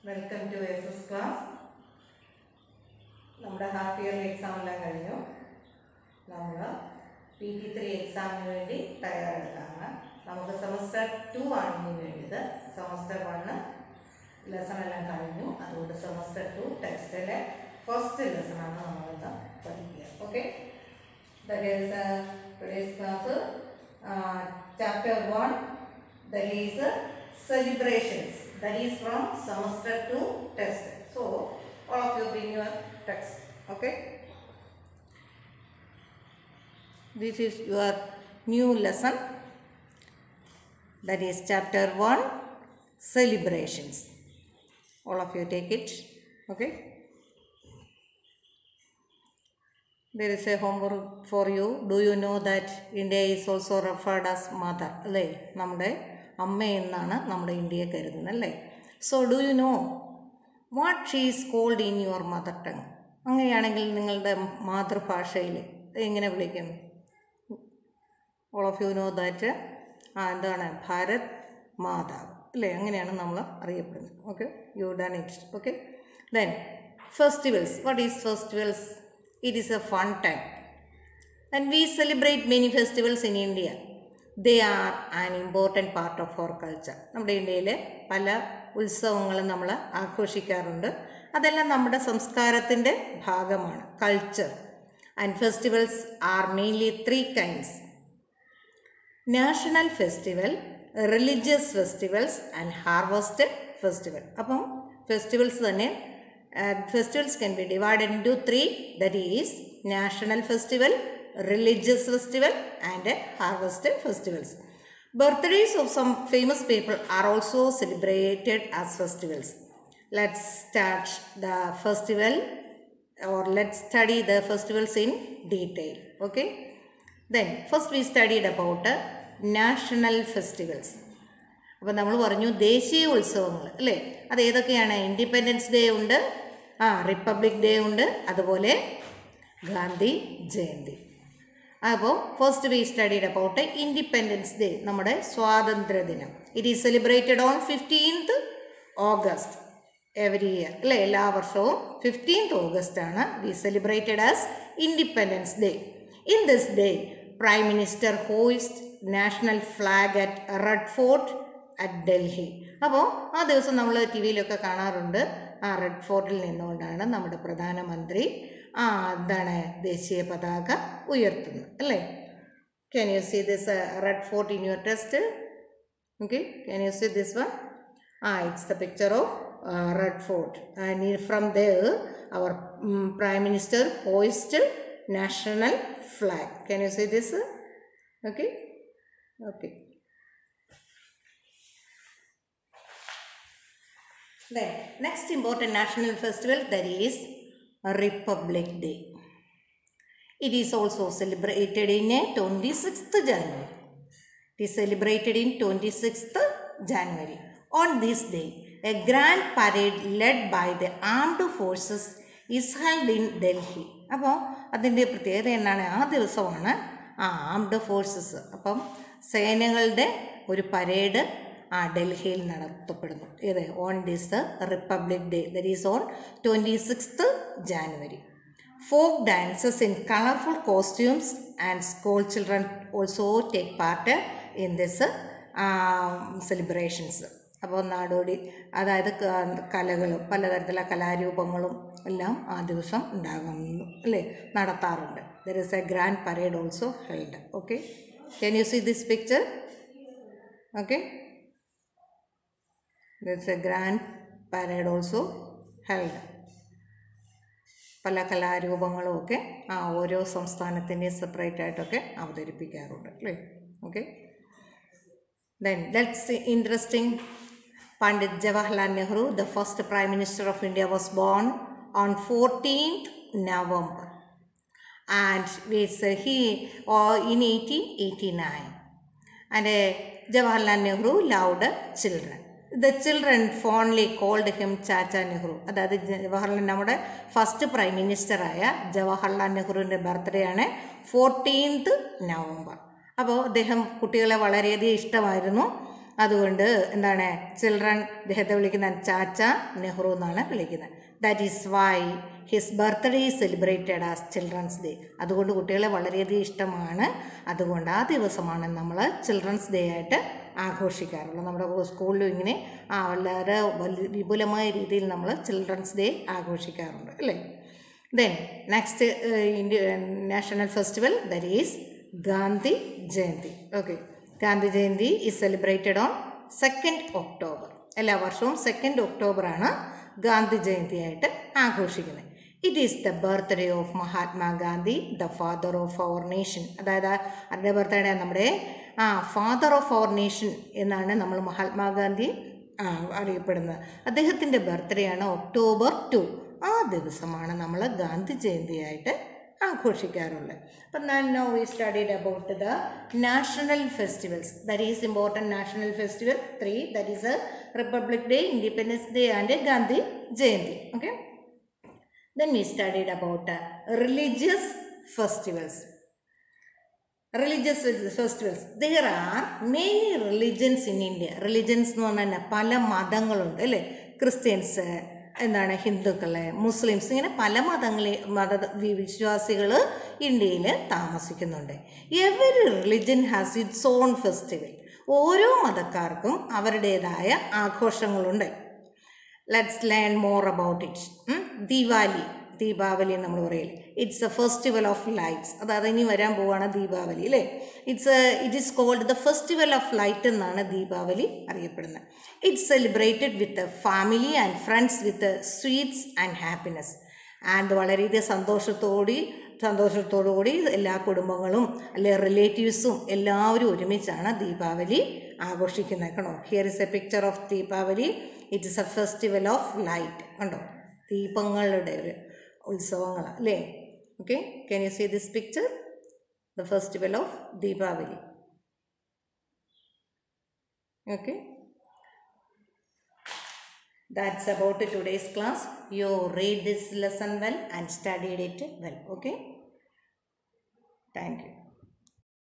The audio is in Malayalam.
Welcome to S S class നമ്മുടെ ഹാഫ് ഇയർലി എക്സാം എല്ലാം കഴിഞ്ഞു നമ്മൾ പി ടി ത്രീ എക്സാമിന് വേണ്ടി തയ്യാറെടുത്താണ് നമുക്ക് സെമസ്റ്റർ ടു ആണ് ഇനി വേണ്ടത് സെമസ്റ്റർ വണ്ണ് ലെസൺ എല്ലാം കഴിഞ്ഞു അതുകൊണ്ട് സെമസ്റ്റർ ടു ടെക്സ്റ്റിലെ ഫസ്റ്റ് ലെസൺ ആണ് നമ്മളിന്ന് പഠിക്കുക okay that is uh, today's class uh, chapter 1 that is uh, celebrations that is from semester 2 test so all of you bring your text okay this is your new lesson that is chapter 1 celebrations all of you take it okay There is a homework for you. Do you know that India is also referred as mother? അല്ലേ നമ്മുടെ അമ്മ എന്നാണ് നമ്മുടെ ഇന്ത്യയെ കരുതുന്നത് അല്ലേ so do you know what she is called in your mother tongue അങ്ങനെയാണെങ്കിൽ നിങ്ങളുടെ മാതൃഭാഷയിൽ എങ്ങനെ വിളിക്കും all of you know that ആ എന്താണ് ഭാരത് മാതാവ് അല്ലേ അങ്ങനെയാണ് നമ്മൾ അറിയപ്പെടുന്നത് okay you done it okay then festivals what is festivals it is a fun time and we celebrate many festivals in india they are an important part of our culture നമ്മുടെ ഇന്ത്യയിൽ പല ഉത്സവങ്ങളും നമ്മൾ ആഘോഷിക്കാറുണ്ട് അതെല്ലാം നമ്മുടെ സംസ്കാരത്തിൻ്റെ ഭാഗമാണ് culture and festivals are mainly three kinds national festival religious festivals and harvest festival അപ്പം ഫെസ്റ്റിവൽസ് തന്നെ festivals can be divided into three that is national festival religious festival and harvest festivals birthdays of some famous people are also celebrated as festivals let's start the festival or let's study the festivals in detail okay then first we studied about uh, national festivals അപ്പോൾ നമ്മൾ പറഞ്ഞു ദേശീയ ഉത്സവങ്ങൾ അല്ലേ അത് ഏതൊക്കെയാണ് ഇൻഡിപെൻഡൻസ് ഡേ ഉണ്ട് ആ റിപ്പബ്ലിക് ഡേ ഉണ്ട് അതുപോലെ ഗാന്ധി ജയന്തി അപ്പോൾ first we studied about Independence Day നമ്മുടെ സ്വാതന്ത്ര്യ ദിനം it is celebrated on fifteenth August every year അല്ലേ എല്ലാ വർഷവും ഫിഫ്റ്റീൻത്ത് ഓഗസ്റ്റ് ആണ് we celebrated as Independence Day in this day prime minister hoist national flag at Red Fort at Delhi അപ്പോൾ ആ ദിവസം നമ്മൾ ടി വിയിലൊക്കെ കാണാറുണ്ട് ആ റെഡ് ഫോർട്ടിൽ നിന്നുകൊണ്ടാണ് നമ്മുടെ പ്രധാനമന്ത്രി ആ എന്താണ് ദേശീയ പതാക ഉയർത്തുന്നത് അല്ലേ can you see this Red Fort in your test okay can you see this one ah it's the picture of Red Fort and from there our prime minister hoist national flag can you see this okay okay Then, next important national festival that is Republic Day. It is also celebrated in a 26th January. It is celebrated in 26th January. On this day, a grand parade led by the armed forces is held in Delhi. അപ്പോൾ അതിൻ്റെ പ്രത്യേകത എന്താണ് ആ ദിവസമാണ് ആ ആംഡ് ഫോഴ്സസ് അപ്പം സേനകളുടെ ഒരു പരേഡ് ആ ഡൽഹിയിൽ നടത്തപ്പെടുന്നു ഇത് on this Republic Day that is on twenty sixth January folk dances in colourful costumes and school children also take part in this celebrations അപ്പോൾ നാടോടി അതായത് കലകളും പലതരത്തിലുള്ള കലാരൂപങ്ങളും എല്ലാം ആ ദിവസം ഉണ്ടാകുന്നു അല്ലേ നടത്താറുണ്ട് there is a grand parade also held okay can you see this picture okay there's a grand parade also held പല കലാരൂപങ്ങളും ഒക്കെ ആ ഓരോ സംസ്ഥാനത്തിൻ്റെയും സെപ്പറേറ്റ് ആയിട്ടൊക്കെ അവതരിപ്പിക്കാറുണ്ട് അല്ലേ okay then that's interesting Pandit Jawaharlal Nehru the first Prime Minister of India was born on fourteenth November and which he in eighteen eighty nine and Jawaharlal Nehru loved children the children fondly called him Chacha Nehru അതായത് ജവഹർലാൽ നമ്മുടെ ഫസ്റ്റ് പ്രൈം മിനിസ്റ്ററായ ജവഹർലാൽ നെഹ്റുവിൻ്റെ ബർത്ത്ഡേ ആണ് ഫോർട്ടീൻത്ത് നവംബർ അപ്പോൾ അദ്ദേഹം കുട്ടികളെ വളരെയധികം ഇഷ്ടമായിരുന്നു അതുകൊണ്ട് എന്താണ് ചിൽഡ്രൻ ഇദ്ദേഹത്തെ വിളിക്കുന്ന ചാച്ച നെഹ്റു എന്നാണ് വിളിക്കുന്നത് that is why his birthday is celebrated as Children's Day അതുകൊണ്ട് കുട്ടികളെ വളരെയധികം ഇഷ്ടമാണ് അതുകൊണ്ട് ആ ദിവസമാണ് നമ്മൾ ചിൽഡ്രൻസ് ഡേ ആയിട്ട് ആഘോഷിക്കാറുള്ളത് നമ്മുടെ സ്കൂളിലും ഇങ്ങനെ ആ വളരെ വലിയ വിപുലമായ രീതിയിൽ നമ്മൾ ചിൽഡ്രൻസ് ഡേ ആഘോഷിക്കാറുണ്ട് അല്ലേ then next India national festival that is Gandhi Jayanti okay Gandhi Jayanti is celebrated on second October എല്ലാ വർഷവും സെക്കൻഡ് ഒക്ടോബറാണ് ഗാന്ധി ജയന്തിയായിട്ട് ആഘോഷിക്കുന്നത് it is the birthday of Mahatma Gandhi the father of our nation അതായത് അതിൻ്റെ ബർത്ത്ഡേ നമ്മുടെ ആ ഫാദർ ഓഫ് അവർ നേഷൻ എന്നാണ് നമ്മൾ മഹാത്മാഗാന്ധി ആ, അറിയപ്പെടുന്നത് അദ്ദേഹത്തിൻ്റെ ബർത്ത്ഡേ ആണ് ഒക്ടോബർ ടു ആ ദിവസമാണ് നമ്മൾ ഗാന്ധി ജയന്തിയായിട്ട് ആഘോഷിക്കാറുള്ളത് അപ്പം now we studied about the national festivals that is important national festival three that is Republic Day Independence Day and Gandhi Jayanti okay then we studied about uh, religious festivals religious festivals there are many religions in india religions എന്ന് പറഞ്ഞാൽ എന്നാ? പല മതങ്ങളുണ്ട് അല്ലേ ക്രിസ്ത്യൻസ് എന്താണ് ഹിന്ദുക്കൾ മുസ്ലിംസ് ഇങ്ങനെ പല മതങ്ങളെ മത വിശ്വാസികൾ ഇന്ത്യയിൽ താമസിക്കുന്നുണ്ട് every religion has its own festival ഓരോ മതക്കാർക്കും അവരുടേതായ ആഘോഷങ്ങളുണ്ട് let's learn more about it Deepavali Deepavali എന്ന് നമ്മൾ പറയില്ലേ it's a festival of lights അതായത് ഇനി വരാൻ പോവാണ് ദീപാവലി അല്ലേ it's it is called the festival of light എന്നാണ് ദീപാവലി അറിയപ്പെടുന്നത് it's celebrated with family and friends with sweets and happiness and വളരെയധികം സന്തോഷത്തോടി സന്തോഷത്തോടു കൂടി എല്ലാ കുടുംബങ്ങളും അല്ലെ റിലേറ്റീവ്സും എല്ലാവരും ഒരുമിച്ചാണ് ദീപാവലി ആഘോഷിക്കുന്നത് കണ്ടോ here is a picture of Deepavali it is a festival of light കണ്ടോ ദീപങ്ങളുടെ ഒരു ഉത്സവങ്ങളാണ് അല്ലേ okay can you see this picture the festival of Deepavali okay That's about today's class. You read this lesson well and studied it well. Okay? Thank you.